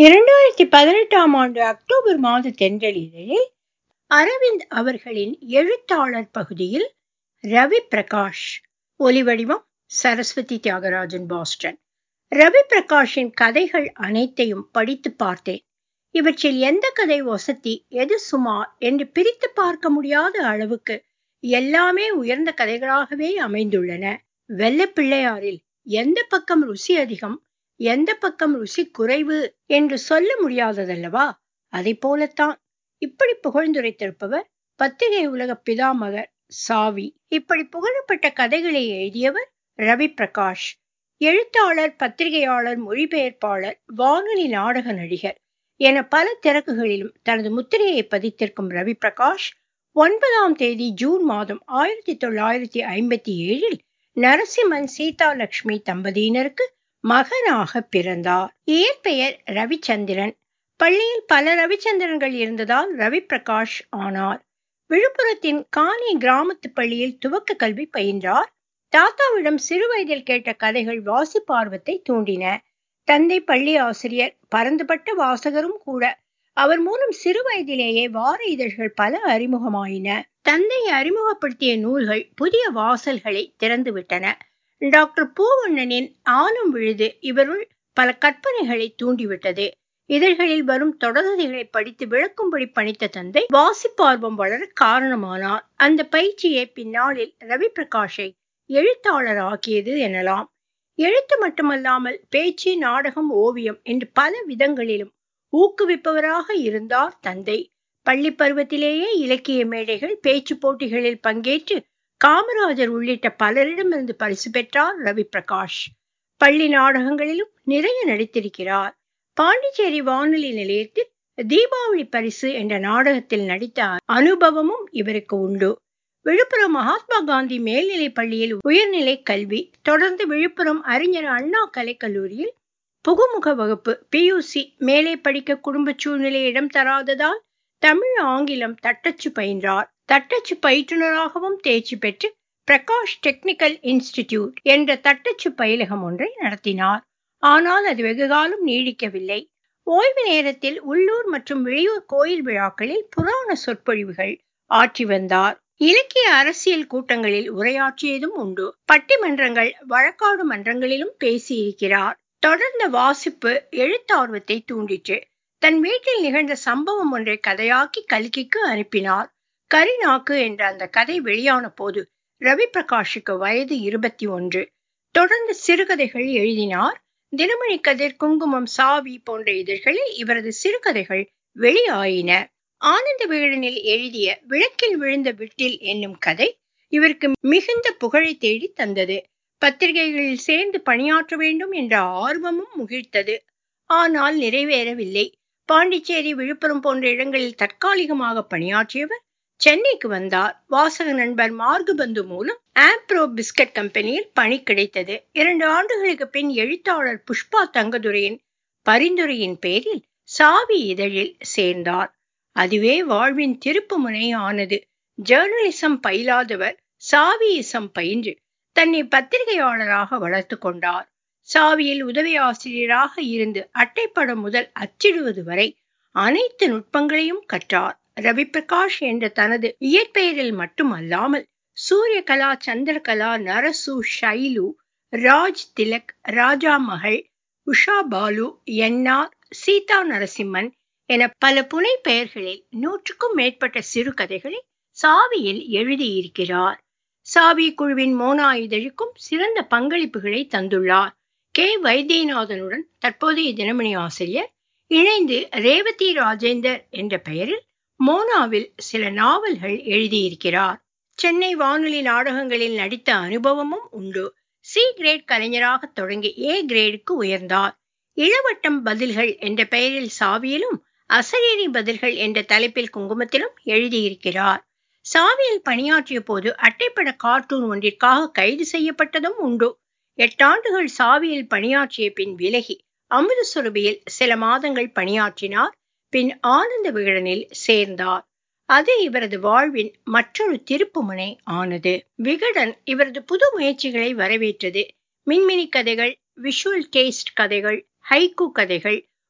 இரண்டாயிரத்தி பதினெட்டாம் ஆண்டு அக்டோபர் மாத தென்றலிதழில் அரவிந்த் அவர்களின் எழுத்தாளர் பகுதியில் ரவி பிரகாஷ் ஒலிவடிவம் சரஸ்வதி தியாகராஜன் பாஸ்டன் ரவி பிரகாஷின் கதைகள் அனைத்தையும் படித்து பார்த்தேன் இவற்றில் எந்த கதை வசதி எது சுமார் என்று பிரித்து பார்க்க முடியாத அளவுக்கு எல்லாமே உயர்ந்த கதைகளாகவே அமைந்துள்ளன வெள்ளப்பிள்ளையாரில் எந்த பக்கம் ருசி அதிகம் எந்த பக்கம் ருசி குறைவு என்று சொல்ல முடியாததல்லவா அதை போலத்தான் இப்படி புகழ்ந்துரைத்திருப்பவர் பத்திரிகை உலக பிதாமகர் சாவி இப்படி புகழப்பட்ட கதைகளை எழுதியவர் ரவி பிரகாஷ் எழுத்தாளர் பத்திரிகையாளர் மொழிபெயர்ப்பாளர் வானொலி நாடக நடிகர் என பல திறக்குகளிலும் தனது முத்திரையை பதித்திருக்கும் ரவி பிரகாஷ் ஒன்பதாம் தேதி ஜூன் மாதம் ஆயிரத்தி தொள்ளாயிரத்தி ஐம்பத்தி ஏழில் நரசிம்மன் சீதா லட்சுமி தம்பதியினருக்கு மகனாக பிறந்தார் இயற்பெயர் ரவிச்சந்திரன் பள்ளியில் பல ரவிச்சந்திரன்கள் இருந்ததால் ரவி பிரகாஷ் ஆனார் விழுப்புரத்தின் காணி கிராமத்து பள்ளியில் துவக்க கல்வி பயின்றார் தாத்தாவிடம் சிறு வயதில் கேட்ட கதைகள் வாசிப்பார்வத்தை தூண்டின தந்தை பள்ளி ஆசிரியர் பரந்துபட்ட வாசகரும் கூட அவர் மூலம் சிறு வயதிலேயே வார இதழ்கள் பல அறிமுகமாயின தந்தை அறிமுகப்படுத்திய நூல்கள் புதிய வாசல்களை திறந்துவிட்டன டாக்டர் பூவண்ணனின் ஆலம் விழுது இவருள் பல கற்பனைகளை தூண்டிவிட்டது இதழ்களில் வரும் தொடர்கதைகளை படித்து விளக்கும்படி பணித்த தந்தை வாசிப்பார்வம் வளர காரணமானார் அந்த பயிற்சியை பின்னாளில் ரவி பிரகாஷை எழுத்தாளர் ஆக்கியது எனலாம் எழுத்து மட்டுமல்லாமல் பேச்சு நாடகம் ஓவியம் என்று பல விதங்களிலும் ஊக்குவிப்பவராக இருந்தார் தந்தை பள்ளி பருவத்திலேயே இலக்கிய மேடைகள் பேச்சு போட்டிகளில் பங்கேற்று காமராஜர் உள்ளிட்ட பலரிடமிருந்து பரிசு பெற்றார் ரவி பிரகாஷ் பள்ளி நாடகங்களிலும் நிறைய நடித்திருக்கிறார் பாண்டிச்சேரி வானொலி நிலையத்தில் தீபாவளி பரிசு என்ற நாடகத்தில் நடித்த அனுபவமும் இவருக்கு உண்டு விழுப்புரம் மகாத்மா காந்தி மேல்நிலை பள்ளியில் உயர்நிலை கல்வி தொடர்ந்து விழுப்புரம் அறிஞர் அண்ணா கலைக்கல்லூரியில் புகுமுக வகுப்பு பியூசி மேலே படிக்க குடும்ப சூழ்நிலை இடம் தராததால் தமிழ் ஆங்கிலம் தட்டச்சு பயின்றார் தட்டச்சு பயிற்றுனராகவும் தேர்ச்சி பெற்று பிரகாஷ் டெக்னிக்கல் இன்ஸ்டிடியூட் என்ற தட்டச்சு பயிலகம் ஒன்றை நடத்தினார் ஆனால் அது வெகுகாலம் நீடிக்கவில்லை ஓய்வு நேரத்தில் உள்ளூர் மற்றும் வெளியூர் கோயில் விழாக்களில் புராண சொற்பொழிவுகள் ஆற்றி வந்தார் இலக்கிய அரசியல் கூட்டங்களில் உரையாற்றியதும் உண்டு பட்டிமன்றங்கள் வழக்காடு மன்றங்களிலும் பேசியிருக்கிறார் தொடர்ந்த வாசிப்பு எழுத்தார்வத்தை தூண்டிற்று தன் வீட்டில் நிகழ்ந்த சம்பவம் ஒன்றை கதையாக்கி கல்கிக்கு அனுப்பினார் கரிநாக்கு என்ற அந்த கதை வெளியான போது ரவி பிரகாஷுக்கு வயது இருபத்தி ஒன்று தொடர்ந்து சிறுகதைகள் எழுதினார் தினமணி கதிர் குங்குமம் சாவி போன்ற இதழ்களில் இவரது சிறுகதைகள் வெளியாயின ஆனந்த விகடனில் எழுதிய விளக்கில் விழுந்த விட்டில் என்னும் கதை இவருக்கு மிகுந்த புகழை தேடி தந்தது பத்திரிகைகளில் சேர்ந்து பணியாற்ற வேண்டும் என்ற ஆர்வமும் முகிழ்த்தது ஆனால் நிறைவேறவில்லை பாண்டிச்சேரி விழுப்புரம் போன்ற இடங்களில் தற்காலிகமாக பணியாற்றியவர் சென்னைக்கு வந்தார் வாசக நண்பர் மார்குபந்து மூலம் ஆம்ப்ரோ பிஸ்கட் கம்பெனியில் பணி கிடைத்தது இரண்டு ஆண்டுகளுக்கு பின் எழுத்தாளர் புஷ்பா தங்கதுரையின் பரிந்துரையின் பேரில் சாவி இதழில் சேர்ந்தார் அதுவே வாழ்வின் திருப்பு முனை ஆனது ஜேர்னலிசம் பயிலாதவர் சாவியிசம் பயின்று தன்னை பத்திரிகையாளராக வளர்த்து கொண்டார் சாவியில் உதவி ஆசிரியராக இருந்து அட்டைப்படம் முதல் அச்சிடுவது வரை அனைத்து நுட்பங்களையும் கற்றார் ரவி பிரகாஷ் என்ற தனது இயற்பெயரில் மட்டுமல்லாமல் சூரியகலா சந்திரகலா நரசு ஷைலு ராஜ் திலக் ராஜா மகள் உஷா பாலு என்ஆர் சீதா நரசிம்மன் என பல புனை பெயர்களில் நூற்றுக்கும் மேற்பட்ட சிறுகதைகளை சாவியில் எழுதியிருக்கிறார் சாவி குழுவின் மோனா இதழுக்கும் சிறந்த பங்களிப்புகளை தந்துள்ளார் கே வைத்தியநாதனுடன் தற்போதைய தினமணி ஆசிரியர் இணைந்து ரேவதி ராஜேந்தர் என்ற பெயரில் மோனாவில் சில நாவல்கள் எழுதியிருக்கிறார் சென்னை வானொலி நாடகங்களில் நடித்த அனுபவமும் உண்டு சி கிரேட் கலைஞராக தொடங்கி ஏ கிரேடுக்கு உயர்ந்தார் இளவட்டம் பதில்கள் என்ற பெயரில் சாவியிலும் அசரீரி பதில்கள் என்ற தலைப்பில் குங்குமத்திலும் எழுதியிருக்கிறார் சாவியில் பணியாற்றிய போது அட்டைப்பட கார்ட்டூன் ஒன்றிற்காக கைது செய்யப்பட்டதும் உண்டு எட்டாண்டுகள் சாவியில் பணியாற்றிய பின் விலகி அமிர்தசுரபியில் சில மாதங்கள் பணியாற்றினார் பின் ஆனந்த விகடனில் சேர்ந்தார் அது இவரது வாழ்வின் மற்றொரு திருப்புமுனை ஆனது விகடன் இவரது புது முயற்சிகளை வரவேற்றது மின்மினி கதைகள் விஷுவல் டேஸ்ட் கதைகள் ஹைக்கு கதைகள்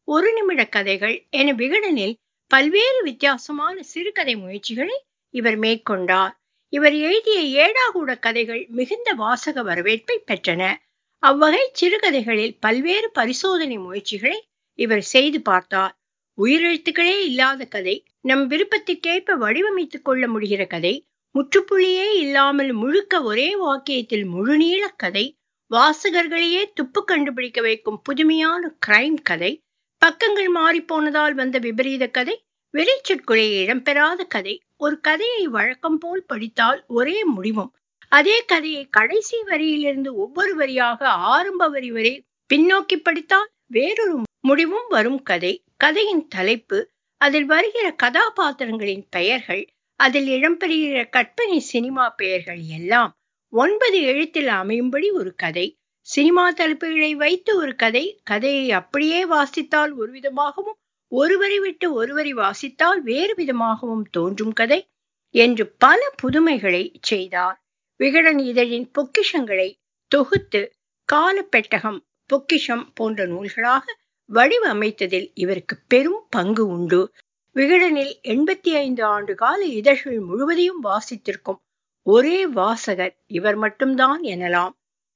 ஒரு நிமிட கதைகள் என விகடனில் பல்வேறு வித்தியாசமான சிறுகதை முயற்சிகளை இவர் மேற்கொண்டார் இவர் எழுதிய ஏடாகூட கதைகள் மிகுந்த வாசக வரவேற்பை பெற்றன அவ்வகை சிறுகதைகளில் பல்வேறு பரிசோதனை முயற்சிகளை இவர் செய்து பார்த்தார் உயிரெழுத்துக்களே இல்லாத கதை நம் விருப்பத்திற்கேற்ப வடிவமைத்துக் கொள்ள முடிகிற கதை முற்றுப்புள்ளியே இல்லாமல் முழுக்க ஒரே வாக்கியத்தில் முழுநீள கதை வாசகர்களையே துப்பு கண்டுபிடிக்க வைக்கும் புதுமையான கிரைம் கதை பக்கங்கள் மாறிப்போனதால் வந்த விபரீத கதை வெளிச்சொற்குறை இடம்பெறாத கதை ஒரு கதையை வழக்கம் போல் படித்தால் ஒரே முடிவும் அதே கதையை கடைசி வரியிலிருந்து ஒவ்வொரு வரியாக ஆரம்ப வரி வரை பின்னோக்கி படித்தால் வேறொரு முடிவும் வரும் கதை கதையின் தலைப்பு அதில் வருகிற கதாபாத்திரங்களின் பெயர்கள் அதில் இடம்பெறுகிற கற்பனை சினிமா பெயர்கள் எல்லாம் ஒன்பது எழுத்தில் அமையும்படி ஒரு கதை சினிமா தலைப்புகளை வைத்து ஒரு கதை கதையை அப்படியே வாசித்தால் ஒரு விதமாகவும் ஒருவரி விட்டு ஒருவரி வாசித்தால் வேறு விதமாகவும் தோன்றும் கதை என்று பல புதுமைகளை செய்தார் விகடன் இதழின் பொக்கிஷங்களை தொகுத்து காலப்பெட்டகம் பொக்கிஷம் போன்ற நூல்களாக வடிவமைத்ததில் இவருக்கு பெரும் பங்கு உண்டு விகடனில் எண்பத்தி ஐந்து ஆண்டு கால இதழ்கள் முழுவதையும் வாசித்திருக்கும் ஒரே வாசகர் இவர் மட்டும்தான் எனலாம்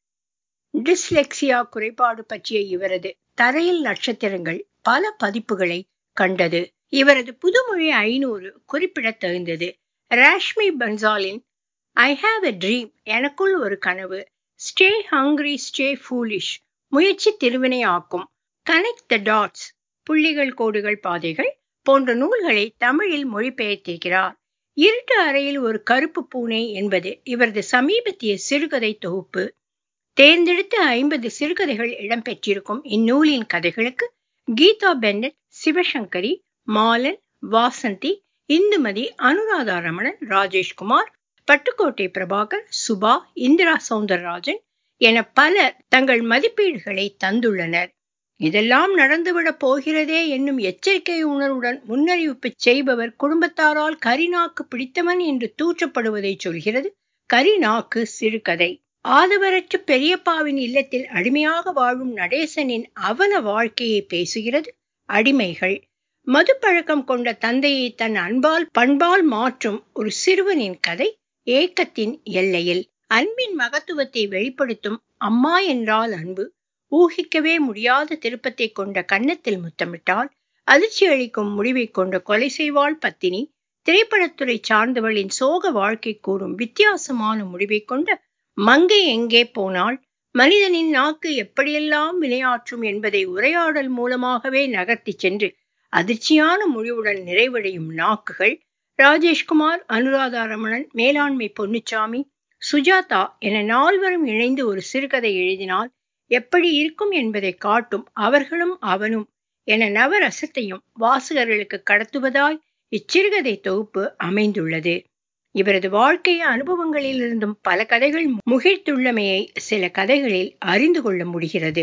டிஸ்லெக்சியா குறைபாடு பற்றிய இவரது தரையில் நட்சத்திரங்கள் பல பதிப்புகளை கண்டது இவரது புதுமொழி ஐநூறு குறிப்பிடத்தகுந்தது ராஷ்மி பன்சாலின் ஐ ஹாவ் எ ட்ரீம் எனக்குள் ஒரு கனவு ஸ்டே ஹங்க்ரி ஸ்டே ஃபூலிஷ் முயற்சி திருவினை ஆக்கும் கனெக்ட் த டாட்ஸ் புள்ளிகள் கோடுகள் பாதைகள் போன்ற நூல்களை தமிழில் மொழிபெயர்த்திருக்கிறார் இருட்டு அறையில் ஒரு கருப்பு பூனை என்பது இவரது சமீபத்திய சிறுகதை தொகுப்பு தேர்ந்தெடுத்த ஐம்பது சிறுகதைகள் இடம்பெற்றிருக்கும் இந்நூலின் கதைகளுக்கு கீதா பென்னட் சிவசங்கரி மாலன் வாசந்தி இந்துமதி அனுராதா ரமணன் ராஜேஷ்குமார் பட்டுக்கோட்டை பிரபாகர் சுபா இந்திரா சவுந்தரராஜன் என பலர் தங்கள் மதிப்பீடுகளை தந்துள்ளனர் இதெல்லாம் நடந்துவிடப் போகிறதே என்னும் எச்சரிக்கை உணர்வுடன் முன்னறிவிப்பு செய்பவர் குடும்பத்தாரால் கரிநாக்கு பிடித்தவன் என்று தூற்றப்படுவதை சொல்கிறது கரிநாக்கு சிறுகதை ஆதவரற்ற பெரியப்பாவின் இல்லத்தில் அடிமையாக வாழும் நடேசனின் அவல வாழ்க்கையை பேசுகிறது அடிமைகள் மது பழக்கம் கொண்ட தந்தையை தன் அன்பால் பண்பால் மாற்றும் ஒரு சிறுவனின் கதை ஏக்கத்தின் எல்லையில் அன்பின் மகத்துவத்தை வெளிப்படுத்தும் அம்மா என்றால் அன்பு ஊகிக்கவே முடியாத திருப்பத்தை கொண்ட கன்னத்தில் முத்தமிட்டால் அதிர்ச்சி அளிக்கும் முடிவை கொண்ட கொலை செய்வாள் பத்தினி திரைப்படத்துறை சார்ந்தவளின் சோக வாழ்க்கை கூறும் வித்தியாசமான முடிவை கொண்ட மங்கை எங்கே போனால் மனிதனின் நாக்கு எப்படியெல்லாம் விளையாற்றும் என்பதை உரையாடல் மூலமாகவே நகர்த்தி சென்று அதிர்ச்சியான முடிவுடன் நிறைவடையும் நாக்குகள் ராஜேஷ்குமார் அனுராதா ரமணன் மேலாண்மை பொன்னுச்சாமி சுஜாதா என நால்வரும் இணைந்து ஒரு சிறுகதை எழுதினால் எப்படி இருக்கும் என்பதை காட்டும் அவர்களும் அவனும் என நவரசத்தையும் வாசகர்களுக்கு கடத்துவதாய் இச்சிறுகதை தொகுப்பு அமைந்துள்ளது இவரது வாழ்க்கை அனுபவங்களிலிருந்தும் பல கதைகள் முகிழ்த்துள்ளமையை சில கதைகளில் அறிந்து கொள்ள முடிகிறது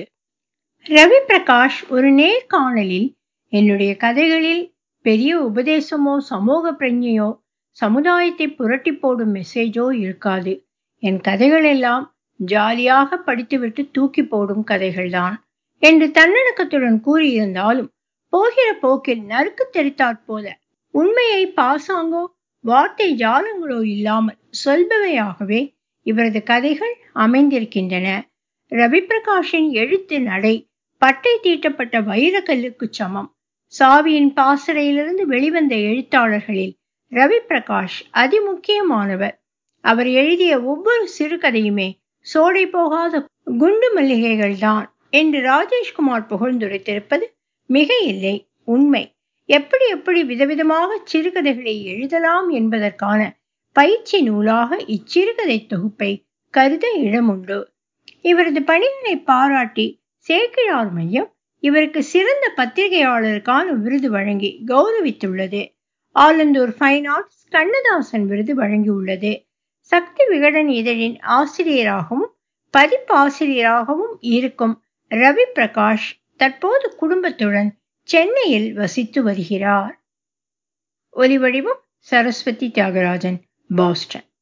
ரவி பிரகாஷ் ஒரு நேர்காணலில் என்னுடைய கதைகளில் பெரிய உபதேசமோ சமூக பிரஜையோ சமுதாயத்தை புரட்டி போடும் மெசேஜோ இருக்காது என் கதைகள் எல்லாம் ஜாலியாக படித்துவிட்டு தூக்கி போடும் கதைகள்தான் என்று தன்னடக்கத்துடன் கூறியிருந்தாலும் போகிற போக்கில் நறுக்கு தெரித்தாற் போல உண்மையை பாசாங்கோ வார்த்தை ஜாலங்களோ இல்லாமல் சொல்பவையாகவே இவரது கதைகள் அமைந்திருக்கின்றன ரவி பிரகாஷின் எழுத்து நடை பட்டை தீட்டப்பட்ட வைரக்கல்லுக்கு சமம் சாவியின் பாசறையிலிருந்து வெளிவந்த எழுத்தாளர்களில் ரவி பிரகாஷ் அதிமுக்கியமானவர் அவர் எழுதிய ஒவ்வொரு சிறுகதையுமே சோடை போகாத குண்டு மல்லிகைகள் தான் என்று ராஜேஷ்குமார் புகழ்ந்துரைத்திருப்பது மிக இல்லை உண்மை எப்படி எப்படி விதவிதமாக சிறுகதைகளை எழுதலாம் என்பதற்கான பயிற்சி நூலாக இச்சிறுகதை தொகுப்பை கருத இடமுண்டு இவரது பணிகளை பாராட்டி சேக்கிழார் மையம் இவருக்கு சிறந்த பத்திரிகையாளருக்கான விருது வழங்கி கௌரவித்துள்ளது ஆலந்தூர் ஃபைன் ஆர்ட்ஸ் கண்ணதாசன் விருது வழங்கியுள்ளது சக்தி விகடன் இதழின் ஆசிரியராகவும் பதிப்பாசிரியராகவும் இருக்கும் ரவி பிரகாஷ் தற்போது குடும்பத்துடன் சென்னையில் வசித்து வருகிறார் ஒலிவடிவம் சரஸ்வதி தியாகராஜன் பாஸ்டன்